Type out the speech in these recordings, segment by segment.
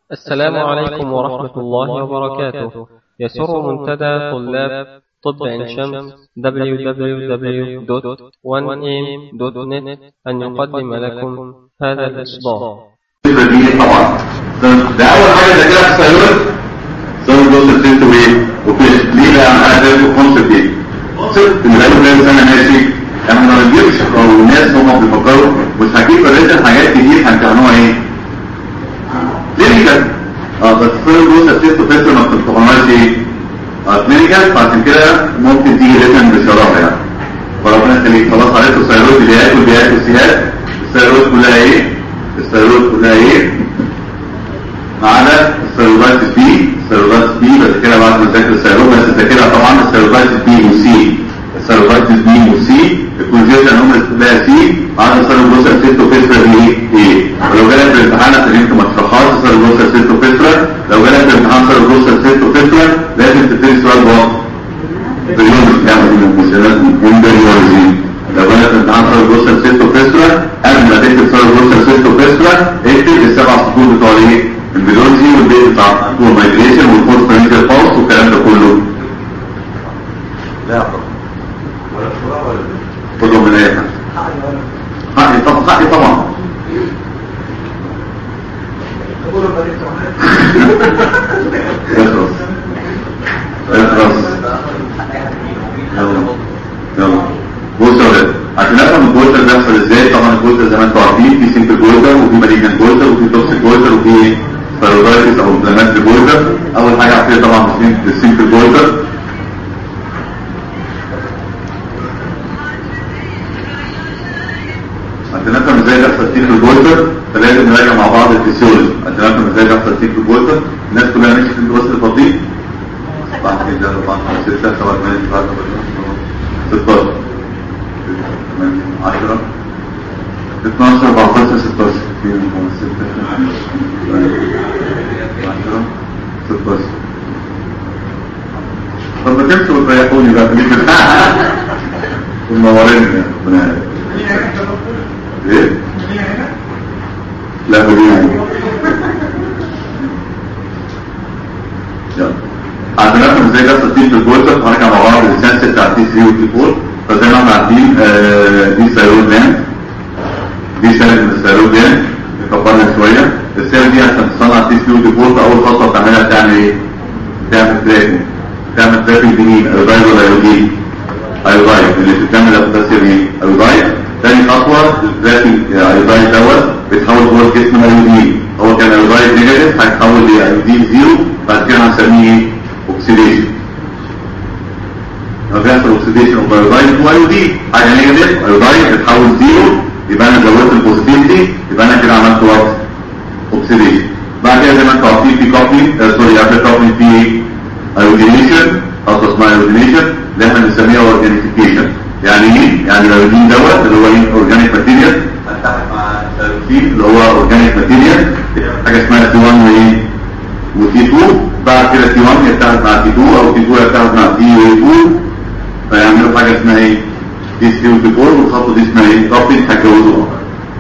السلام عليكم ورحمة الله وبركاته يسر منتدى طلاب طب عين شمس www.1am.net أن يقدم لكم هذا الإصدار البديهي طبعا ده ده اول حاجه ده كده في السيارات سيارات دوس الست وايه وفيش ليه بقى انا عايز اقول كونسبت ايه كونسبت ان بقاله كام سنه ماشي احنا ما بنجيبش او الناس هم بيفكروا مش هجيب ريتن حاجات كتير هنكملوها ايه كلينيكال اه بس سيارات دوس الست وفيش ما بتمتحنوهاش ايه اه كلينيكال فعشان كده ممكن تيجي ريتن بصراحه يعني فربنا يخليك خلاص عرفت السيارات البيئات والبيئات والسيهات السيارات كلها ايه السيروت كلها ايه ما عدا السيروبات بي السيروبات بي بس كده بعد ما تذاكر السيروت بس تذاكرها طبعا السيروبات بي وسي السيروبات بي وسي الكونجيشن هم كلها سي ما عدا السيروبوسا سيتو فيسترا دي ايه ولو جالك في الامتحان عشان انت ما تشرحهاش السيروبوسا سيتو فيسترا لو جالك في الامتحان السيروبوسا سيتو فيسترا لازم تبتدي سؤال واضح بريولوجي يعني مش لازم يكون بريولوجي لو جالك في الامتحان السيروبوسا سيتو فيسترا قبل ما تكتب السيروبوسا سيتو فيسترا اكتب السبع سطور بتوع ايه البيولوجي والبيت بتاع المايجريشن والفورس برينجر باوس والكلام ده كله لا يا كله من ايه حقي طبعا حقي طبعا اخلص اخلص يلا يلا بص يا ولاد عشان افهم الجولتر بيحصل ازاي طبعا الجولتر زي ما انتم عارفين في سيمبل جولتر وفي ماليجن جولتر وفي توكسيك جولتر وفي ستيرويدز او انفلاماتري جولتر اول حاجه عارفين طبعا السيمبل جولتر عشان نفهم ازاي بيحصل سيمبل جولتر فلازم نراجع مع بعض الفسيولوجي عشان نفهم ازاي بيحصل سيمبل جولتر الناس كلها ماشيه في الوسط البطيء 1 2 3 4 5 6 7 8 9 16 10 12 14 16 2 5 6 10 16 طب ما تمشوا وتريحوني بقى منورين يا ربنا ايه؟ لا مدينة يلا عشان نفهم ازاي بيحصل تيم في الجولتر هنرجع مع بعض السنس بتاع تي 3 وتي 4 فزي ما احنا عارفين آه دي سيرود لاند دي سيرود من السيرود لاند نكبرها شويه السيرود دي عشان تصنع تي 3 وتي 4 فاول خطوه بتعملها بتعمل ايه؟ بتعمل تراكنج بتعمل تراكنج لمين؟ ايودايد ولا ايودين؟ ايودايد اللي بتكمل البوتاسيوم ايه؟ ايودايد تاني خطوه التراكنج ايودايد دوت بيتحول جوه الجسم لايودين هو كان ايودايد نيجاتيف هيتحول لايودين زيرو بعد كده هنسميه ايه؟ اوكسيديشن لو بيحصل اوكسيديشن اوف ايودايد تو ايودين حاجه نيجاتيف ايودايد بتتحول زيرو يبقى انا زودت البوزيتيفيتي يبقى انا كده عملت وات اوكسيديشن بعد كده زي ما انتم عارفين في كوبلينج سوري قبل كوبلينج في ايودينيشن خطوه اسمها ايودينيشن اللي احنا بنسميها اورجانيفيكيشن يعني ايه؟ يعني الايودين دوت اللي هو ايه اورجانيك ماتيريال هنتحد مع الثيروكسين اللي هو اورجانيك ماتيريال حاجه اسمها تي 1 وايه وتي 2 بعد كده تي 1 يتحد مع تي 2 او تي 2 يتحد مع تي 2 فيعملوا حاجه اسمها ايه تي 3 وتي 4 والخطوه دي اسمها ايه كابلينج هيتجوزوا بعض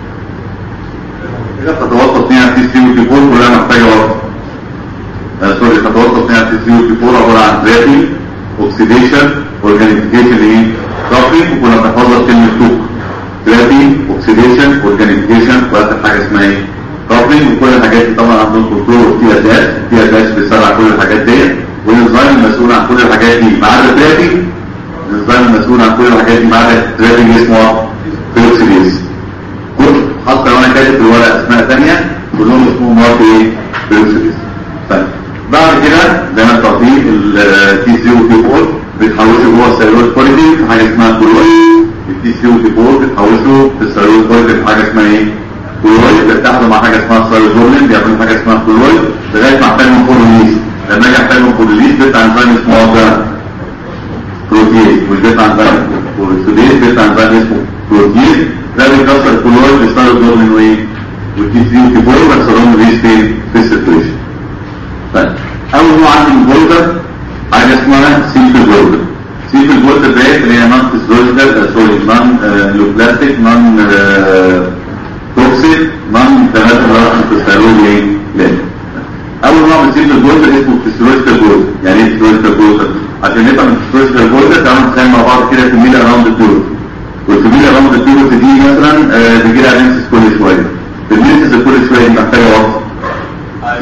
كده خطوات تصنيع تي 3 وتي 4 كلها محتاجه وقت آه سوري خطوات تصنيع تي 3 وتي 4 عباره عن ترابي اوكسيديشن اورجانيفيكيشن ايه كابلينج وكنا بنحفظها كلمه توك ترابي اوكسيديشن اورجانيفيكيشن واخر حاجه اسمها ايه كابلينج وكل الحاجات دي طبعا عندهم كنترول وفيها داش فيها داش بيسرع كل الحاجات ديت والنظام المسؤول عن كل الحاجات دي ما عدا الترافيك النظام المسؤول عن كل الحاجات دي ما عدا الترافيك اسمه بيروكسيديز كل حتى لو انا كاتب في الورقه اسماء ثانيه كلهم اسمهم مارك ايه بيروكسيديز طيب بعد كده زي ما انتم عارفين التي 3 وتي 4 بيتحولوا جوه السيرويد كواليتي في حاجه اسمها كلويد التي 3 وتي 4 بيتحولوا في السيرويد كواليتي في حاجه اسمها ايه كلويد بيتحدوا مع حاجه اسمها سايروزولين بيعملوا حاجه اسمها كلويد لغايه ما احتاجهم كولونيز لما اجي احتاجهم كولونيز بيطلع انزيم اسمه واقع بروتيز مش بيطلع انزيم كولونيز بيطلع انزيم اسمه بروتيز ده بيكسر الكلويد بالسايروزولين وايه والتي 3 وتي 4 بيكسرهم ريز فين في السيركيوليشن طيب اول نوع عندي من الجولدر حاجه اسمها سيمبل جولدر سيمبل جولدر ديت اللي هي نون فيزيولوجيكال سوري نون نيوبلاستيك نون توكسيك نون ثلاثة راح تستعملوا ايه؟ لازم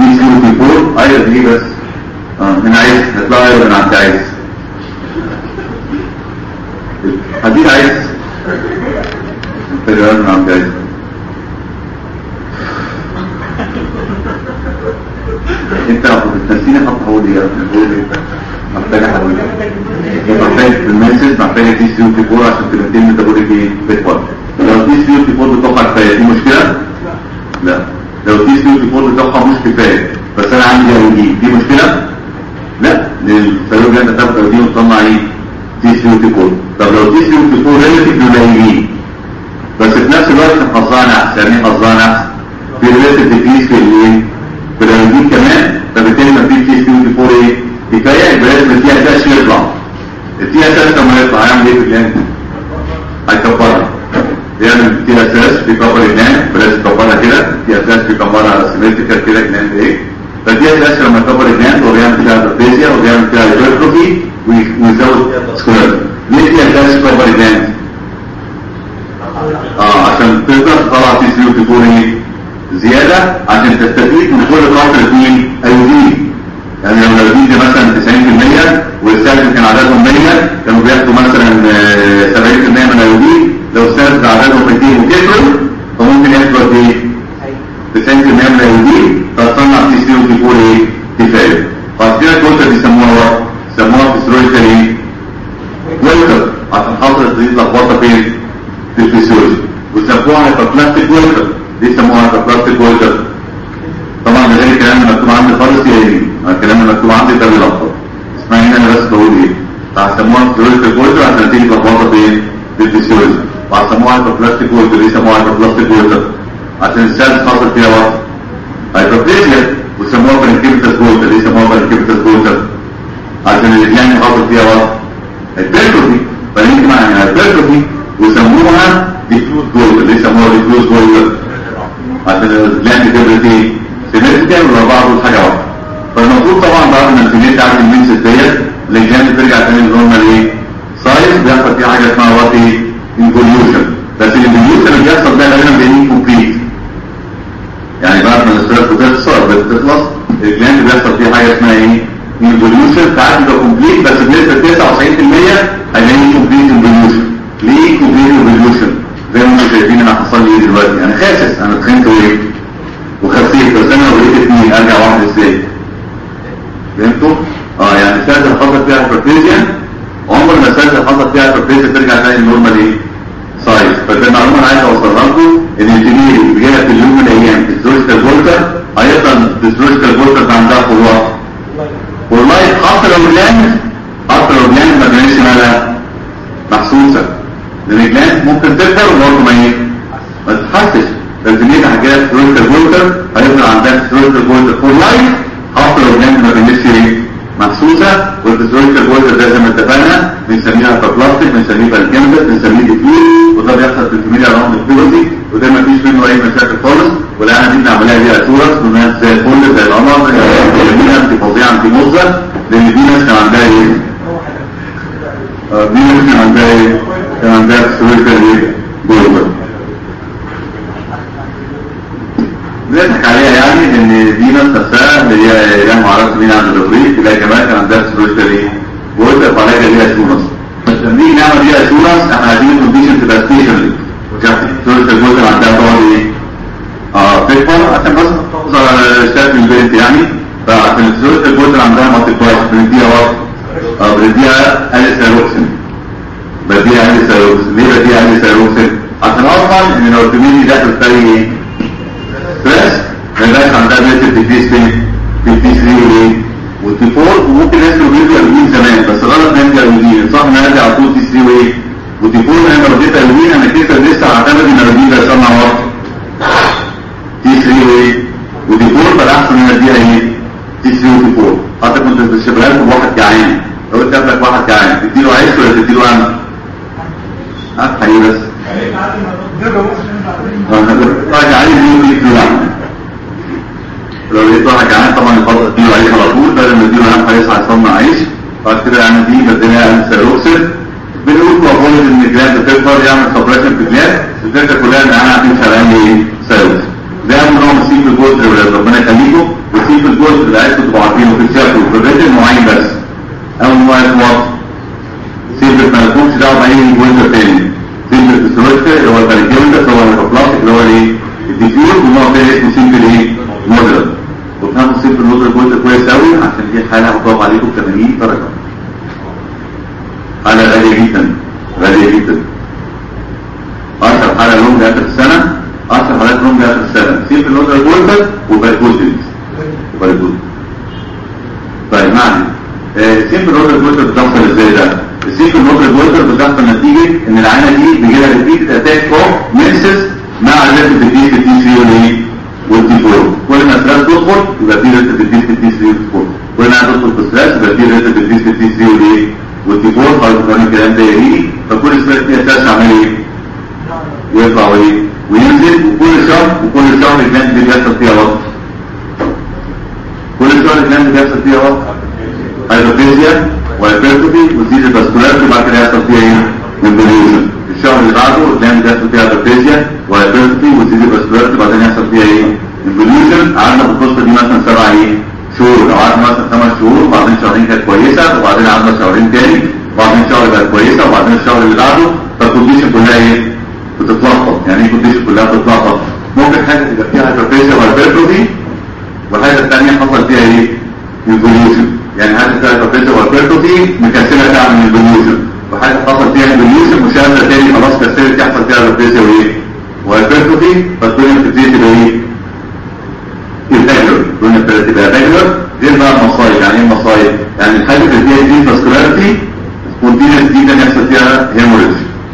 تي سي وتي 4 ايوه دي بس اه من عايز هتطلع ايوه من عند عايز هديك عايز تقريبا من عند عايز انت لو كنت تنسيني حط هقول ايه هقول ايه محتاجه هقول ايه محتاج في الميسج محتاجه تي سي وتي 4 عشان تبقى ميتابوليك ايه بيكوال لو تي سي وتي 4 بتوقع كفايه دي مشكله لا لو تي سي وتي 4 بتوقع مش كفايه بس انا عندي او دي دي مشكله لا لان الفيروج انت تاخد دي وتطلع ايه تي سي وتي 4 طب لو تي سي وتي 4 ريليتيف قليلين بس في نفس الوقت حظها نحس يعني ايه حظها نحس في ريليتيف ديكريس في الايه في الانجين كمان فبالتالي ما في تي سي وتي 4 ايه كفايه يبقى لازم التي اساس يطلع التي اساس لما يطلع هيعمل ايه في الجلاند هيكبرها يعمل التي اساس بيكبر الجلاند بلاش تكبرها كده التي اساس بيكبرها سيمتريكال كده جلاند ايه فالتي اساس لما يكبر الجلاند هو بيعمل فيها هايبرتيزيا وبيعمل فيها هايبرتروفي ويزود سكلر ليه التي اساس يكبر الجلاند اه عشان تقدر تطلع تي سي وتي 4 ايه زيادة عشان تستفيد من كل قطرة مين ايودين يعني لو الايودين دي مثلا 90% والسالب كان عددهم 100 كانوا بياخدوا مثلا آه، 70% من الايودين لو السالب عددهم 200 وكتروا فممكن ياخدوا قد ايه 90% من الايودين فتصنع تي سي وتي 4 ايه كفايه فعشان كده الكوتا بيسموها وات بيسموها فيسيولوجيكال ايه ويلكر عشان خاطر دي لخبطه فين في الفسيولوجي وسموها هايبربلاستيك ويلكر دي سموها هايبربلاستيك ويلكر طبعا ده غير الكلام اللي مكتوب عندي خالص يا ايمي الكلام اللي مكتوب عندي ده بيلخبط اسمعي هنا انا بس بقول ايه فهسموها فيسيولوجيكال ويلكر عشان تيجي لخبطه فين في الفسيولوجي وهسموها هايبربلاستيك ويلكر دي سموها هايبربلاستيك ويلكر عشان السيلز حاصل فيها وقت هايبربليزيا وسموها برنكيبتس ويلكر دي سموها برنكيبتس ويلكر عشان الجلاند حاصل فيها وقت البيرتروفي فنيجي مع البيرتروفي وسموها ديفيوز جولد اللي يسموها ديفيوز جولد عشان الجلاند كبرت ايه سيمتريكال ولا بعض حاجه واحده فالمفروض طبعا بعد ما الكميه تعدي المينس ديت الجلاند ترجع تاني للنورمال ايه سايز بيحصل فيه حاجه اسمها وات ايه انفوليوشن بس الانفوليوشن اللي بيحصل ده غالبا بيكون كومبليت يعني بعد ما الاسبرات بتخسر بتخلص الجلاند بيحصل فيه حاجه اسمها ايه انفوليوشن ساعات بيبقى كومبليت بس بنسبه 99% هيلاقي كومبليت انفوليوشن ليه كومبليت انفوليوشن زي ما انتم شايفين انا حصل لي ايه دلوقتي انا خاسس انا تخنت وايه وخسيت بس انا لو لقيت اثنين ارجع واحد ازاي فهمتوا اه يعني السنه اللي حصل فيها هايبرتيزيا عمر ما السنه اللي حصل فيها هايبرتيزيا ترجع تاني نورمال ايه سايز فده معلومه انا عايز اوصلها لكم ان الكبير اللي جايه في اليوم من الايام في الزوجيكال فولتر هيفضل الزوجيكال فولتر عندها في الوقت والله حتى لو الجلاند حتى لو الجلاند ما كانتش مالها محسوسه لان الجلاند ممكن تكبر وبرضه ما ايه ما تتحسش لكن هي حاجات سترويكال فولتر هيفضل عندها سترويكال فولتر فور لايف حتى لو الجلاند ما كانتش ايه محسوسه والسترويكال فولتر ده زي ما اتفقنا بنسميها كابلاستيك بنسميه بالكيمبل بنسميه ديفيوز وده بيحصل في الفاميليا راوند البيوتي وده ما فيش منه اي مشاكل خالص والآن دي بنعملها بيها سورس والناس زي الفل زي القمر جميلة انت فظيعة انت مزة لان دي ناس كان عندها ايه؟ آه، دي ناس كان عندها ايه؟ كان عندها سترويكال ايه؟ جولدر بنضحك عليها يعني ان دي ناس نفسها اللي هي يعني ما اعرفش مين عنده تدريب تلاقي كمان كان عندها سترويكال ايه؟ جولدر فعلاجها ليها سورس بس لما نيجي نعمل بيها سورس احنا عايزين الكونديشن تبقى ستيشنري وكان سترويكال جولدر عندها تقعد ايه؟ اه تكبر عشان بس تحافظ على شكل البنت يعني فعشان الزوجة الجزء عندها ما تكبرش بنديها وقت اه بنديها اليساروكسين بديها اليساروكسين ليه بديها اليساروكسين؟ عشان اصلا ان لو الكميني داخل في ايه؟ ستريس ما يبقاش عندها بنت تديس فين؟ في التي 3 وايه؟ والتي 4 وممكن ناس كانوا بيدوا الوين زمان بس غلط ندي الوين صح نرجع على طول تي 3 وايه؟ والتي 4 انا لو اديت الوين انا كده لسه هعتمد ان الوين ده يصنع وقت تي 3 وايه ودي 4 بل احسن ان اديها ايه تي 3 ودي 4 حتى كنت بتشبهها لكم واحد جعان لو انت قابلك واحد جعان تديله عيش ولا تديله قمح؟ ها حقيقي بس واحد جعان يديله تي 3 قمح لو لقيت واحد جعان طبعا يفضل تديله عيش على طول بدل ما تديله قمح هيصحى يصنع عيش بعد كده يعني دي بديناها انسيروكسيد بنقول مفروض ان الجلاند تكبر يعمل سبريشن في الجلاند الفكره كلها ان انا هتمشي على ايه سيروكسيد ده اهم نوع من السيكل جولد اللي ربنا يخليكم والسيكل في في الجزء اللي عايزكم تبقوا عارفينه في الشكل وفي الريتم نوعين بس اول نوع اسمه سيمبل ما لكمش دعوه باي جزء تاني سيمبل فيسيولوجيكال اللي هو الباريكيوندس اللي هو الهيبوبلاستيك اللي هو الايه الديفيوز ونوع تاني اسمه سيمبل ايه مودرن وفهموا سيمبل مودرن جزء كويس قوي عشان دي حاله هتقف عليكم 80 درجه حاله غاليه جدا غاليه جدا اشهر حاله لهم اخر السنه اشهر حالات لهم اخر السنه سيمبل مودرن جزء وباريكوزيس وباريكوزيس طيب معنى السيمبل مودرن جزء بتحصل ازاي ده السيمبل مودرن جزء بتحصل نتيجه ان العينه دي بيجي لها ريبيت اتاك اوف ميكسس مع الريبيت دي في التي 3 والايه والتي 4 كل ما ستريس تدخل يبقى في ريبيت دي في التي 3 والتي 4 كل ما تدخل في ستريس يبقى في ريبيت دي في التي 3 والايه والتي 4 خلاص كمان الكلام ده يجي فكل ستريس فيها اساس عمال ايه يطلع وايه وينزل وكل شهر وكل شهر الجلاند دي بيحصل فيها وقت كل شهر الجلاند بيحصل فيها وقت هايبوفيزيا وهايبرتوفي وتزيد الفاسكولاريتي وبعد كده يحصل فيها ايه؟ امبوليوشن الشهر اللي بعده الجلاند بيحصل فيها هايبوفيزيا وهايبرتوفي وتزيد الفاسكولاريتي وبعدين يحصل فيها ايه؟ امبوليوشن قعدنا في القصه دي مثلا سبع ايه؟ شهور او قعدنا مثلا خمس شهور وبعدين شهرين كانت كويسه وبعدين قعدنا شهرين تاني وبعدين شهر بقت كويسه وبعدين الشهر اللي بعده فالكونديشن كلها ايه؟ بتتلخبط يعني ايه الكونديشن كلها بتتلخبط ممكن حاجه تبقى فيها هايبرفيزيا وهايبرتروفي والحاجه الثانيه حصل فيها ايه؟ ايفوليوشن يعني حاجه فيها هايبرفيزيا وهايبرتروفي مكسله تعمل ايفوليوشن وحاجه حصل فيها ايفوليوشن مشابهه تاني خلاص كسرت يحصل فيها هايبرفيزيا وايه؟ وهايبرتروفي فالدنيا بتبتدي تبقى ايه؟ irregular الدنيا بتبتدي تبقى regular غير بقى المصايب يعني ايه المصايب؟ يعني الحاجه اللي فيها دي فاسكولاريتي سبونتينس دي كان يحصل فيها هيموريج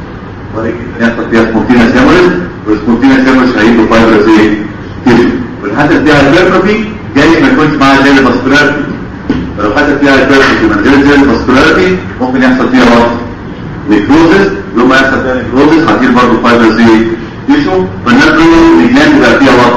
يحصل فيها سبونتينس هيموريج والسبونتينس هيموريج هيجيبوا فايبرز ايه؟ تيشو والحاجه اللي فيها هايبرتروفي جاي ما يكونش معاها زي الفاسكولاريتي فلو حاجه فيها هايبرتروفي من غير زي الفاسكولاريتي ممكن يحصل فيها وقت نيكروزس يوم ما يحصل فيها نيكروزس هتجيب برضه فايبرز ايه؟ تيشو فالناس دول الجلاند بقى فيها وقت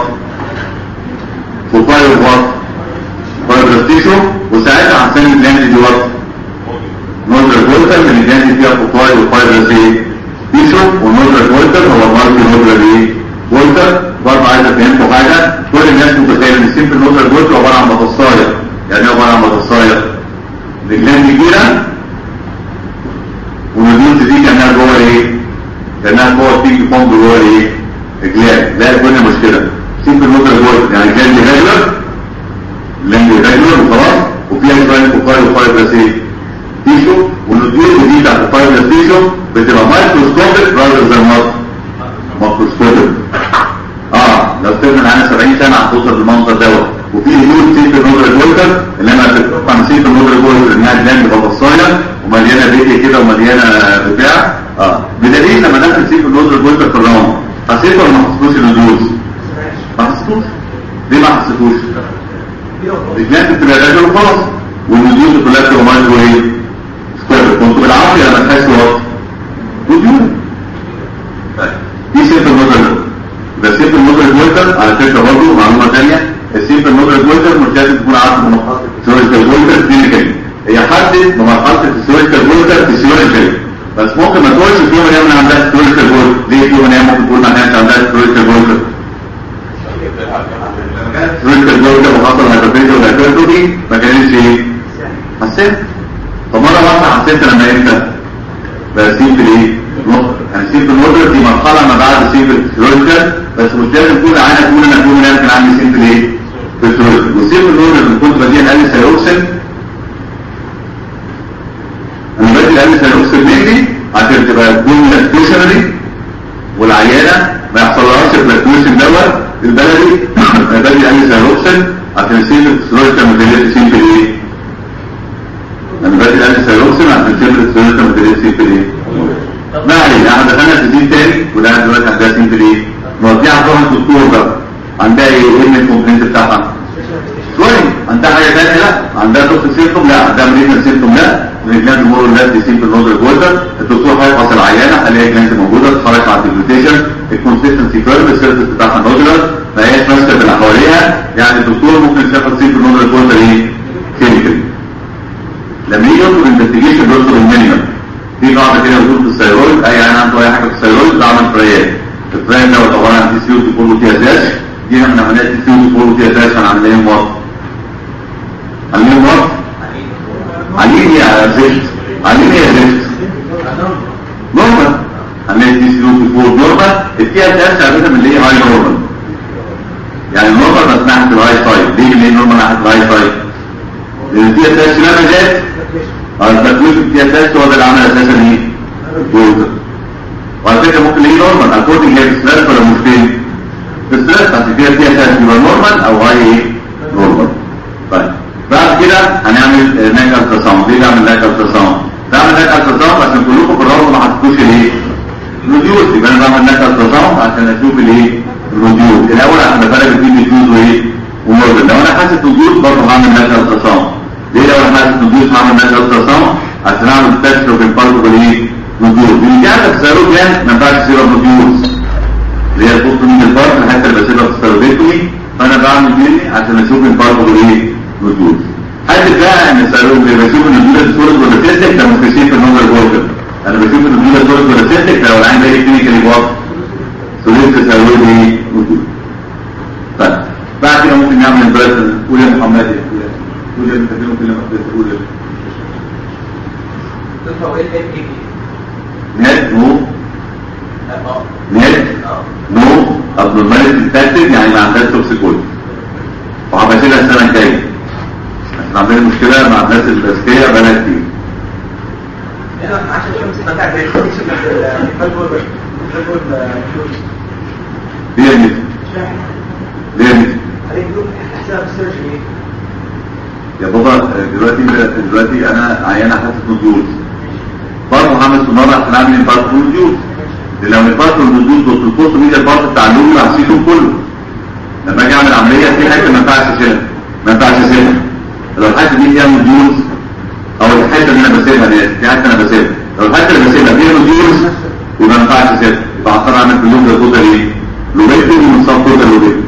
وفايبر وقت فايبرز تيشو وساعتها هنسمي الجلاند دي وقت نودر جولتر من الجلاند فيها فوتاي وفايبرز ايه؟ تيشو ونودر جولتر هو مالتي نودر ايه؟ جولتر برضه عايز افهمكم حاجه كل الناس متخيله ان السيمبل نودر جولتر عباره عن بطاطسايه يعني ايه عباره عن بطاطسايه؟ الجلاند كبيره والنودلز دي كانها جوه ايه؟ كانها جوه البيك بومب جوه ايه؟ الجلاند لا الدنيا مشكله سيمبل نودر جولتر يعني جلاند ريجولر جلاند ريجولر وخلاص وفيها شويه فوتاي وفايبرز ايه؟ تيشو والنوديول دي بتاعت الفايبرز تيشو بتبقى مايكروسكوبيك راذر ذان مات ماكروسكوبيك اه لو سيبنا معانا 70 سنه هتوصل للمنظر دوت وفي هيوج سيمبل نودر جولتر اللي انا بتتوقع عن سيمبل نودر جولتر انها جلاند بطاطسايه ومليانه بيتي كده ومليانه بتاع اه بدليل لما دخل سيمبل نودر جولتر في الراوند حسيت ولا ما حسيتوش النودولز؟ ما حسيتوش ليه ما حسيتوش؟ الجلاند بتبقى راجل وخلاص والنودولز كلها بتبقى مايكرو ايه؟ سكوير كنتوا بالعافيه لما تحسوا وقت نودول دي سيمبل نودر ده السيمبل نودر جولتر على فكره برضه معلومه ثانيه السيمبل نودر جولتر مش لازم تكون عارف مرحله السيوريكال جولتر كلينيكال هي حدد بمرحله السيوريكال جولتر فيسيولوجيكال بس ممكن ما تقولش في يوم من الايام عندها سيوريكال جولتر ليه في يوم من الايام ممكن تقول ما كانش عندها سيوريكال جولتر سيوريكال جولتر وحصل هايبرتنشن وهايبرتروفي ما كانتش ايه حسيت طب مره واحده حسيت لما امتى بقى سيمبل ايه يعني سيمبل نودر دي مرحله ما بعد سيمبل سيرولوجيكال بس مش لازم تكون عايزه تقول انا في يوم من الايام كان عندي سيمبل ايه سيرولوجيكال والسيمبل نودر اللي كنت بديها الالي سيروكسين انا بدي الالي سيروكسين مني عشان تبقى تكون لاكتوشنري والعيانه ما يحصلهاش اللاكتوشن دوت البلدي انا بدي الالي سيروكسين عشان السيمبل سيرولوجيكال ما تبقاش سيمبل ايه انا بدي الالي سيروكسين عشان السيمبل سيرولوجيكال ما تبقاش سيمبل ايه ما علينا احنا دخلنا في دين تاني وده دلوقتي عندها سيمبل ايه نوديها تروح الدكتور بقى عندها ايه ايه الكومبلينت بتاعها شوية عندها حاجة تانية لا عندها توكسيك سيمتوم لا عندها مريض سيمتوم لا الجلاند مور الناس دي سيمبل نودر جولدر الدكتور هيفحص العيانة هلاقي جلاند موجودة تتحرك على الديجيتيشن الكونسيستنسي كيرف السيرفيس بتاعها نودولار ما هياش ماسكة باللي حواليها يعني الدكتور ممكن يشخص سيمبل نودر جولدر ايه كيميكال لما يجي يطلب انفستيجيشن بيطلب المينيمم في قاعده كده بتقول في الثيرويد اي عيان عنده اي حاجه في الثيرويد بعمل فريات الفريات دوت عباره عن تي سي يو تي 4 وتي اس اتش دي من عمليات تي سي يو تي 4 وتي اس اتش عن عمليه موت عاملين وقت عاملين ايه يا زفت عاملين ايه يا زفت نورمال عاملين دي سلو في فور نورمال التي اس اس عادة من اللي هي هاي نورمال يعني نورمال بس ناحية الهاي سايد ليه ليه نورمال ناحية الهاي سايد لان التي اس اس لما جت التكويف التي اس اس هو ده اللي عمل اساسا ايه جوزر وعلى فكرة ممكن ليه نورمال اكوردنج هي ستريس ولا مش فين ستريس عشان كده التي اس اس يبقى نورمال او هاي ايه نورمال طيب بعد كده هنعمل ناك التساوند ليه نعمل ناك التساوند بعمل ناك التساوند عشان كلكم في الرابط ما حطيتوش الايه الروديوز يبقى انا بعمل ناك التساوند عشان اشوف الايه الروديوز الاول عشان بفرق بين الروديوز وايه ومورجن لو انا حاسس روديوز برضه هعمل ناك التساوند ليه لو انا حاسس روديوز هعمل ناك التساوند عشان اعمل تست في البارت الايه روديوز اللي كانت السيروب ما ينفعش تسيبها روديوز اللي هي البوست من البارت الحته اللي بسيبها في السيروبيكومي فانا بعمل دي عشان اشوف البارت الايه روديوز حد بقى ان السيروب اللي بشوف ان الدوله سوليد ولا سيستك ده مستشير في النظر الجوردن انا بشوف ان الدوله سوليد ولا سيستك لو العين ده كلينيكالي واضح سوليد سيروب ايه روديوز طيب بعد كده ممكن نعمل امبارح قول يا محمد قول يا بتكلم كلمه قول يا نت نو نت نو abnormality detected يعني ما عندهاش توكسيكولوجي وهبشيلها السنه الجايه عشان عندنا مشكله مع الناس الاذكياء بقالها كتير هنا عشان شمس متاع بريكشن الفالفول الفالفول ليه يا ميت ليه يا ميت عليك يقول حساب السيرجري يا بابا دلوقتي دلوقتي انا عيان حاسس نوديول برضه هعمل سونار عشان اعمل البارت نوديول لو البارت نوديول دوت البوست ميديا البارت بتاع اللوم هشيله كله لما اجي اعمل عمليه في حته ما ينفعش اشيلها ما ينفعش اشيلها لو الحته دي فيها نوديول او الحته اللي انا بسيبها دي في حته انا بسيبها لو الحته اللي بسيبها فيها نوديول يبقى ما ينفعش اشيلها يبقى هضطر اعمل في اللوم ده توتال ايه؟ لوبيكتومي من صف توتال لوبيكتومي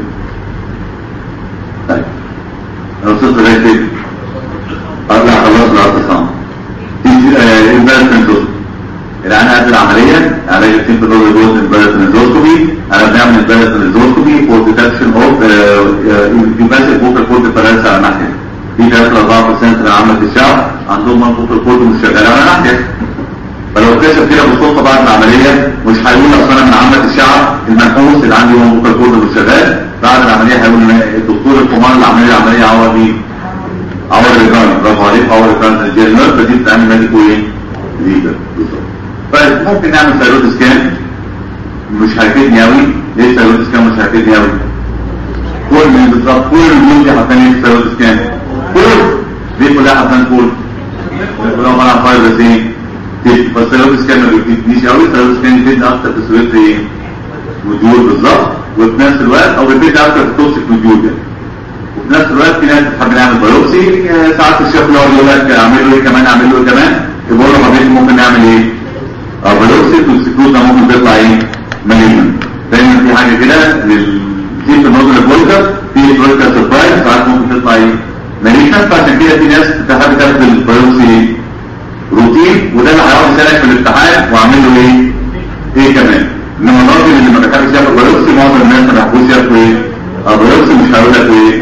طيب انا وصلت لغايه فين؟ ارجع خلاص الاعتصام امبارسمنتوس الان قبل العمليه علاج السيمبل روز جوز امبارسمنتوسكوبي انا بنعمل امبارسمنتوسكوبي فور ديتكشن اوف يباسك فوكال كورد باراليس على ناحيه في 3 4% من عامه الشعب عندهم منطقه الكورد مش شغاله على ناحيه فلو اكتشف كده بالصدفه بعد العمليه مش هيقول اصل انا من عامه الشعب المنحوس اللي عندي هو منطقه الكورد مش شغال بعد العمليه هيقول الدكتور القمار اللي عمل لي العمليه عوض مين؟ اور ريجان برافو عليك اور ريجان الجيرنال فدي بتعمل ميديكو ايه ليجل طيب ممكن نعمل ثيرويد سكان مش هيفيدني قوي ليه ثيرويد سكان مش هيفيدني قوي كل من بالظبط كل الجنود دي حاطين ايه ثيرويد سكان كل دي كلها حاطين كل كلها عباره عن فايبرز ايه تيشو فالثيرويد سكان ما بيفيدنيش قوي الثيرويد سكان يفيدني اكتر في سويت ايه موديول بالظبط وفي نفس الوقت او بيفيدني اكتر في توكسيك موديول يعني وفي نفس الوقت في ناس بتحب نعمل بايوبسي ساعات الشيخ يقعد يقول لك اعمل له ايه كمان اعمل له ايه كمان يقول له حضرتك ممكن نعمل ايه؟ اه بايوبسي والسكروت ده ممكن تطلع ايه؟ مالجن دايما في حاجه كده للتيم النظر البولكر في بولكر سربرايز ساعات ممكن تطلع ايه؟ مالجن فعشان كده في ناس بتحب تاخد البايوبسي روتين وده اللي هيقعد يسالك في الامتحان واعمل له ايه؟ ايه كمان؟ انما الراجل اللي ما بيحبش ياخد بايوبسي معظم الناس ما بيحبوش ياخدوا ايه؟ اه بايوبسي مش هيقول لك ايه؟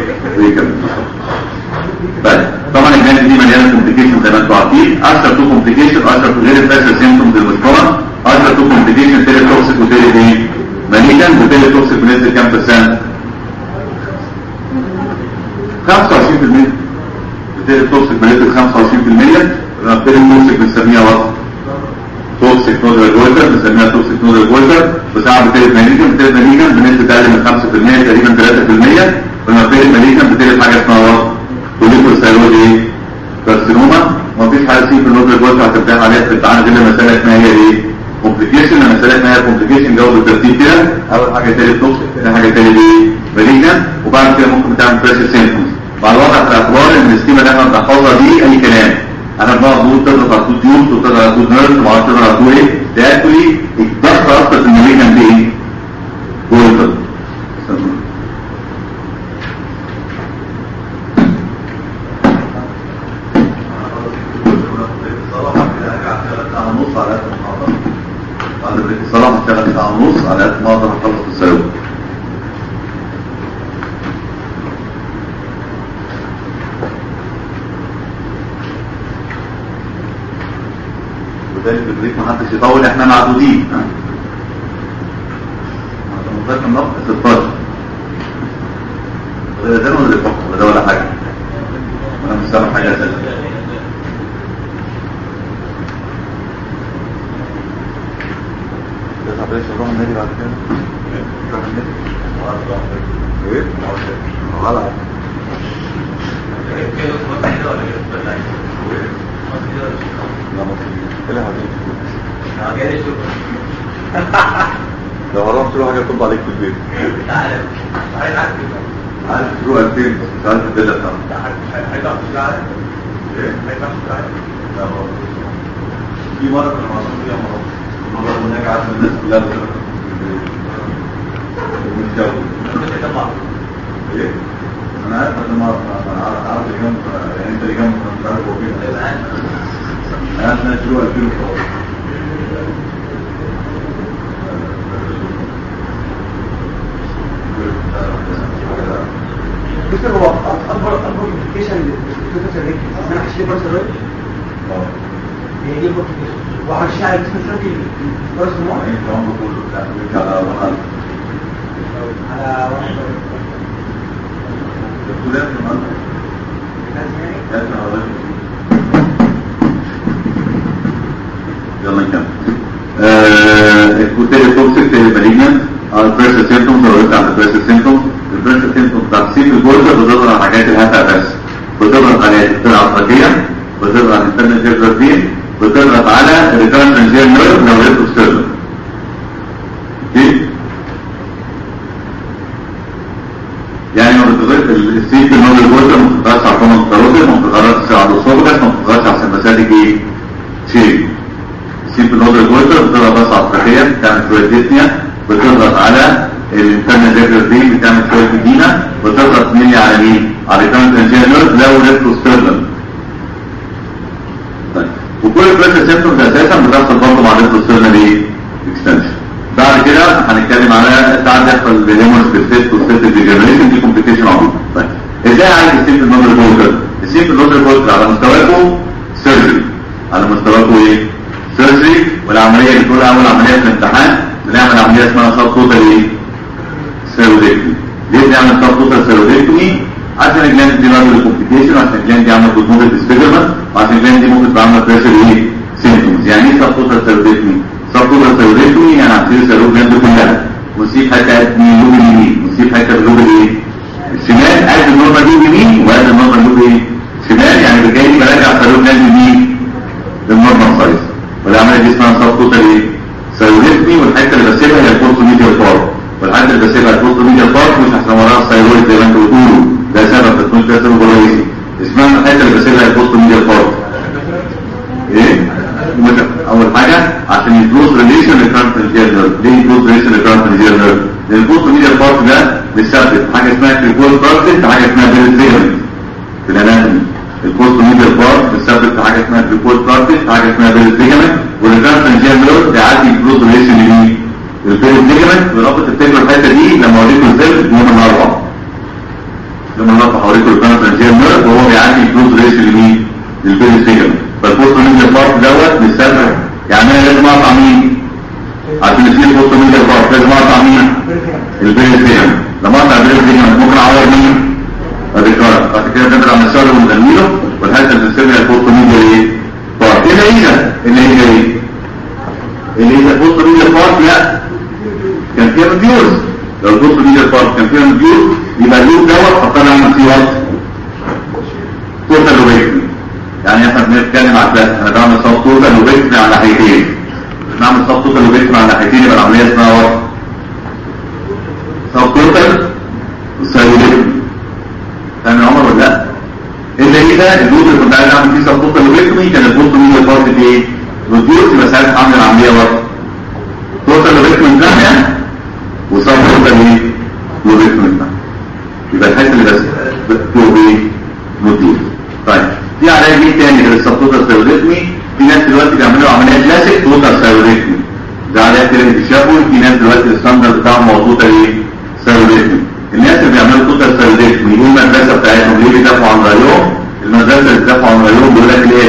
طيب طبعا الجانب دي مليانه كومبليكيشن زي ما انتم عارفين اشهر تو كومبليكيشن اشهر تو غير الفاشل سيمبتومز المشهوره اشهر تو كومبليكيشن تيلي توكسيك وتيلي ايه؟ ماليكان وتيلي توكسيك بنسبه كام في السنه؟ 25% تيلي توكسيك بنسبه 25% تيلي توكسيك بنسميها وصف توكسيك نودر جولدر بنسميها توكسيك نودر جولدر وساعات بتيلي ماليكان بتيلي ماليكان بنسبه اقل من 5% تقريبا 3% لما بتقلب ماليكا بتقلب حاجه اسمها وقت كوليكول سيرويد ايه؟ كارسينوما ومفيش حاجه اسمها في النودر جولد هترتاح عليها في الامتحان غير مساله اسمها هي ايه؟ كومبليكيشن لما مساله اسمها كومبليكيشن جاوب بالترتيب كده اول حاجه تالت توكسيك ثاني حاجه تالت ايه؟ ماليكا وبعد كده ممكن تعمل بريشر سيمبتومز مع الوضع في الاعتبار ان السكيما اللي احنا بنحفظها دي اي كلام انا بقى بقول تضغط على طول ديوز وتضغط على طول نيرف وما اعرفش تضغط على طول ايه؟ ده اكشولي الضغط اصلا في الماليكا دي ايه؟ جولد الصراحة هشتغل ساعة ونص على قد ما اقدر اخلص السيروم وبالتالي في البريك محدش يطول احنا معدودين ها مذاكر النقط 16 ولا ده ولا ده ولا ده ولا حاجه انا مش سامع حاجه اساسا بس عباس نروح النادي بعد كده نروح النادي ايه؟ غلط لا مصري ايه يا حبيبي لو هروح تروح حاجه تطب عليك في البيت عارف تروح 2000 بس مش عارف الداله بتاعتك ايه؟ لا والله. في مره كنا معصوم فيها مرة مرة هناك عارف الناس كلها بتروح ومتجوز ايه؟ انا عارف انا ما انا عارف عارف اللي جنب يعني انت اللي جنب مش عارف هو فين انا عارف انها شروق 2000 وخلاص بص هو اكبر اكبر كومبليكيشن للفكره الرجل ان انا هشيل براس الرجل اه هي دي الكومبليكيشن وهرشح على جسم الشرقي براس المخ يعني انت عمرك كله بتاع بيرجع على محل على واحد الكلام في المحل لازم يعني لازم على وجه يلا نكمل الكوتيري توكسيك مالجنت البريشر سيمتومز لو قلت على البريشر سيمتومز البريشر سيمتومز بتاع السيف الجوزة بتظهر على حاجات الهفا بس بتضغط على الطلعة الطاقية بتضغط على الانترنال جيرفين بتضغط على الريترن ترانزير نيرف لو ريتو ستيرن اوكي يعني ما بتضغط السيف النور الجوزة ما بتضغطش على الكومن كاروتيد ما بتضغطش على الاسوفجس ما بتضغطش على السمباثيك ايه شيء سيب النظر جوتر بتضغط بس على التركية بتعمل شوية ديسنيا بتضغط على الانترنال جيرجر دي بتعمل شوية دينا بتضغط مني على مين؟ على الريترنت انجينير لو ريترو ستيرلن طيب وكل البريشر سيمتومز اساسا بتحصل برضه مع ريترو ستيرلن ايه؟ اكستنشن بعد كده هنتكلم على ساعات يحصل بهيمورس بالست والست ديجنريشن دي كومبليكيشن عظيم طيب ازاي عايز السيمب النظر جوتر؟ السيمب النظر جوتر على مستواكم سيرجري على مستواكم ايه؟ سيرجري والعمليه اللي بتقول اول عمليه في الامتحان بنعمل عمليه اسمها سب توتال ايه؟ سيرودكتومي ليه بنعمل سب توتال سيرودكتومي؟ عشان الجلاند دي برضه كومبليكيشن عشان الجلاند دي عامله كوزموتيك ديسفيجرمنت وعشان الجلاند دي ممكن تبقى عامله بريشر ايه؟ سيمتومز يعني ايه سب توتال سيرودكتومي؟ سب توتال سيرودكتومي يعني هنشيل سيرود جلاند كلها ونسيب حته من اللوب اليمين ونسيب حته من اللوب الايه؟ الشمال قد النورمال لوب يمين وقد النورمال لوب ايه؟ شمال يعني بالتالي برجع سيرود جلاند يمين للنورمال سايز والعمليه دي اسمها سب توتال ايه؟ سيرودكتومي والحته اللي بسيبها هي البوست ميديال بارت والحته اللي بسيبها البوست ميديال بارت مش عشان وراها الثايرويد زي ما انتوا بتقولوا ده سبب تكون فيها سبب رئيسي اسمها الحته اللي بسيبها البوست ميديال بارت ايه؟ مش اول حاجه عشان يدوز ريليشن للكارنت نيرف ليه يدوز ريليشن للكارنت نيرف لان البوست ميديال بارت ده بيثبت حاجه اسمها كريكول بارت حاجه اسمها بيريزيرم في الاناتومي البوست ميديال بارت بتثبت في حاجه اسمها كريكول بارت حاجه اسمها بيريزيرم والكارنت نيرف بيعدي الكلوز ريليشن لمين؟ البيريزيرم ورابط التجربه الحته دي لما اوريكم ازاي يوم الاربعاء لما الاربعاء هوريكم الكارنت نيرف وهو بيعدي الكلوز ريليشن لمين؟ للبيريزيرم فالبوست ميديال بارت دوت بيثبت يعني انا لازم اقطع مين؟ عشان يصير بوست ميديال بارت لازم اقطع مين؟ البيريزيرم لما اقطع البيريزيرم ممكن اعور مين؟ الريكارد بعد كده بنبدا على الشهر ونغنيله والحته اللي بنسميها البوست ميديال ايه؟ بارت ايه العيده؟ اللي هي ايه؟ اللي هي البوست ميديال بارت لا كان فيها مديوز لو البوست ميديال بارت كان فيها مديوز يبقى اللوب دوت حطينا على فيه وقت توتال لوبيكتري يعني احنا بنتكلم على الثلاث انا بعمل صوت توتال لوبيكتري على ناحيتين بعمل صوت توتال لوبيكتري على ناحيتين يبقى العمليه اسمها وقت صوت توتال وسايلوبيكتري فاهم يا عمر ولا لا؟ اللي هي ده اللود اللي كنت عايز اعمل فيه صوت توتال لوبيكتري كان البوست ميديال بارت دي ايه؟ ريديوس يبقى ساعتها هعمل العمليه وقت توتال لوبيكتري من ناحيه وصوت توتال ايه؟ لوبيكتري من ناحيه يبقى الحته اللي بس بتكتب ايه؟ مديوس طيب في علاج ايه تاني غير السبتوتال سيروديتمي في ناس دلوقتي بيعملوا عمليه كلاسيك توتال سيروديتمي ده علاج كده بيشافوا في ناس دلوقتي الستاندرد بتاعهم هو توتال ايه سيروديتمي الناس اللي بيعملوا توتال سيروديتمي ايه المدرسه بتاعتهم ليه بيدافعوا عن رايهم المدرسه اللي بتدافع عن رايهم بيقول لك الاتي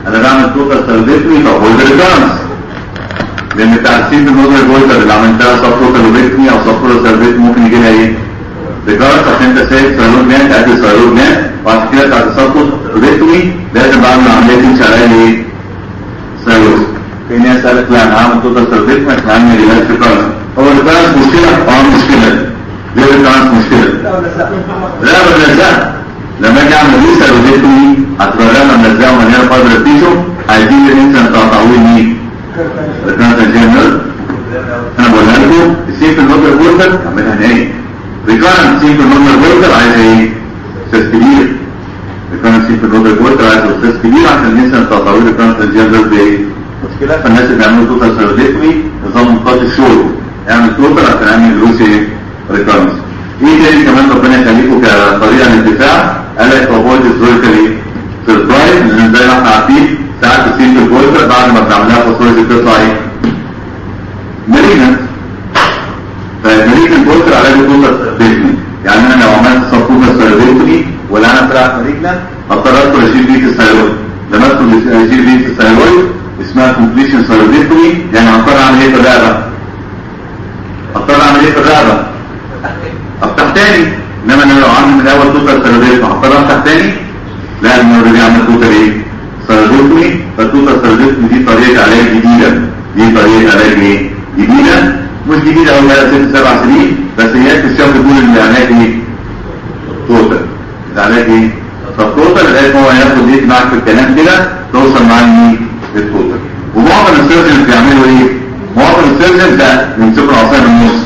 انا بعمل توتال سيرفيتري فافويد ريكارنس لان بتاع السيمبل نودال جويتر اللي عملتها سب توتال لوبيكتمي او سب توتال سيرفيتري ممكن يجي لها ايه؟ ريكارنس عشان انت سايب سيرولوج جلاند تأدي سيرولوج جلاند وعشان كده بتاعت السب توتال لوبيكتمي لازم بعمل عمليه تمشي عليها ايه؟ سيرولوج في ناس قالت لا انا هعمل توتال سيرفيتري عشان اعمل ريلاكس ريكارنس هو الريكارنس مشكله؟ اه مشكله ليه الريكارنس مشكله؟ لا ولا لا لا ملزقه لما اجي اعمل ريسا روزيتومي هتبقى ملزقه ومليانه فايبر تيشو هيجيب الانسان بتاع تعويض مين؟ ريكارنس جنرال انا بقولها لكم السيف النوبل بورتر اعملها نهائي ريكارنس سيف النوبل بورتر عايز ايه؟ استاذ كبير ريكارنس سيف النوبل بورتر عايز استاذ كبير عشان الانسان بتاع تعويض ريكارنس جنرال ده ايه؟ مشكله فالناس اللي بيعملوا توتال سيرفيتومي نظام نقاط الشغل اعمل توتال عشان اعمل روسي ريكارنس ايه تاني كمان ربنا يخليكم كطريقه للدفاع قال لك افويد هيستوريكالي سربرايز لان زي ما احنا عارفين ساعات السيمبل بويزر بعد ما بتعملها فوسفوريز بتطلع ايه؟ مالينت فالمالينت بويزر عليها توتال سيرفيتومي يعني انا لو عملت سبتوتال سيرفيتومي ولا انا طلعت مالينت هضطر ادخل اشيل بيت الثايرويد لما ادخل اشيل بيت الثايرويد اسمها كومبليشن سيرفيتومي يعني هضطر اعمل ايه في الرقبه؟ هضطر اعمل ايه في الرقبه؟ افتح تاني انما انا لو عامل من الاول توتال سيرفيت هضطر افتح تاني لا انا اوريدي عامل توتال ايه سيرفيتومي فالتوتال سيرفيتومي دي طريقه علاج جديده دي طريقه علاج ايه جديده مش جديده اول بقى ست سبع سنين بس هي اكتشاف بتقول ان العلاج ايه توتال العلاج ايه فالتوتال لغايه ما هو ياخد ايه معاك في الكلام كده توصل معاه لمين للتوتال ومعظم السيرجنز بيعملوا ايه معظم السيرجنز ده بيمسكوا العصايه من النص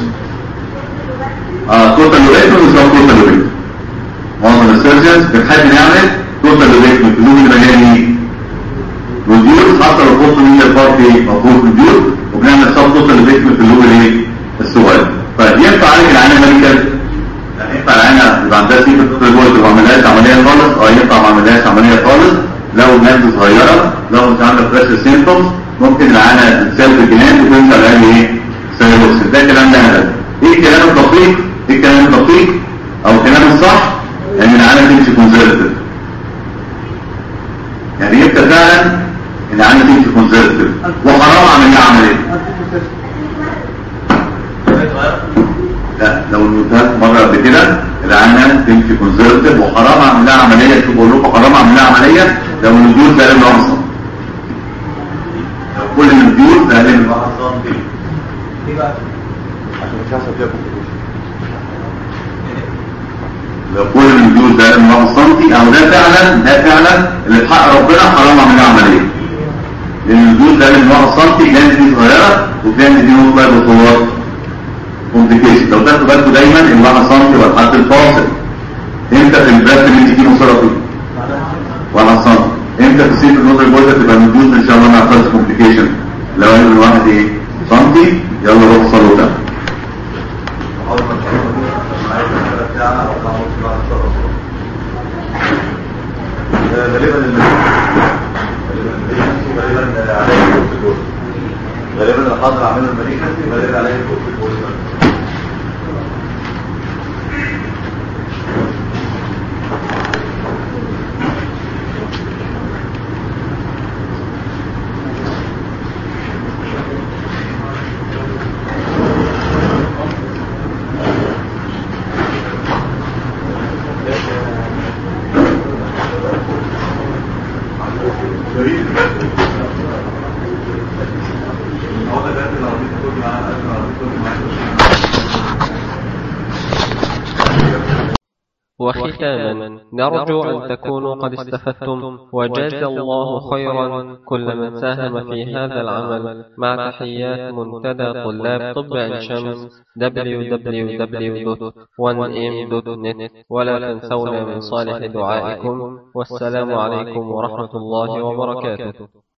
اه توتال لوبيكتوم اسمه توتال لوبيكتوم معظم السيرجنز بتحب نعمل توتال لوبيكتوم في اللوب اللي مليان ايه؟ روديوس حتى لو الخط من البارت ايه؟ مفروض روديوس وبنعمل سب توتال لوبيكتوم في اللوب الايه؟ الصغير طيب ينفع عليك العينه ميديكال؟ يعني ينفع العينه يبقى عندها سيكل توتال جويد وما عملهاش عمليه خالص اه ينفع ما عملهاش عمليه خالص لو الناس صغيره لو انت عندك بريشر سيمبتومز ممكن العينه تتسال في الجنان وتنسى العين ايه؟ سيروسس ده كلام ده هبل ايه الكلام الدقيق؟ ايه الكلام الدقيق او الكلام الصح ان العالم تمشي كونزرفتيف يعني انت فعلا ان العالم تمشي كونزرفتيف وحرام اعمل لها عمليه لا لو المنتهى مره قبل كده العالم تمشي كونزرفتيف وحرام اعمل لها عمليه شوف بقول لكم حرام اعمل لها عمليه لو النزول ده اقل من 1 سم لو كل النزول ده اقل من 1 سم ليه بقى؟ عشان مش هيحصل فيها كومبليكيشن لو كل الجزء ده من 1 سم او ده فعلا ده فعلا اللي في حق ربنا حرام اعمل عمليه لان الجزء ده من 1 سم جانب دي صغيره وجانب دي ممكن بقى بطولات كومبليكيشن لو تاخدوا بالكم دايما ال 1 سم يبقى الحد الفاصل امتى في البريست اللي انت فيه مصرفي 1 سم امتى في سيف النظر الجوزه تبقى موجود ان شاء الله مع فاست كومبليكيشن لو قال الواحد ايه سنتي يلا روح صلوا ده غالبا غالبا الحاضر عامل المريخ غالبا عليه وختاما نرجو أن تكونوا قد استفدتم وجزى الله خيرا كل من ساهم في هذا العمل مع تحيات منتدى طلاب طب عين شمس www.1m.net ولا تنسونا من صالح دعائكم والسلام عليكم ورحمة الله وبركاته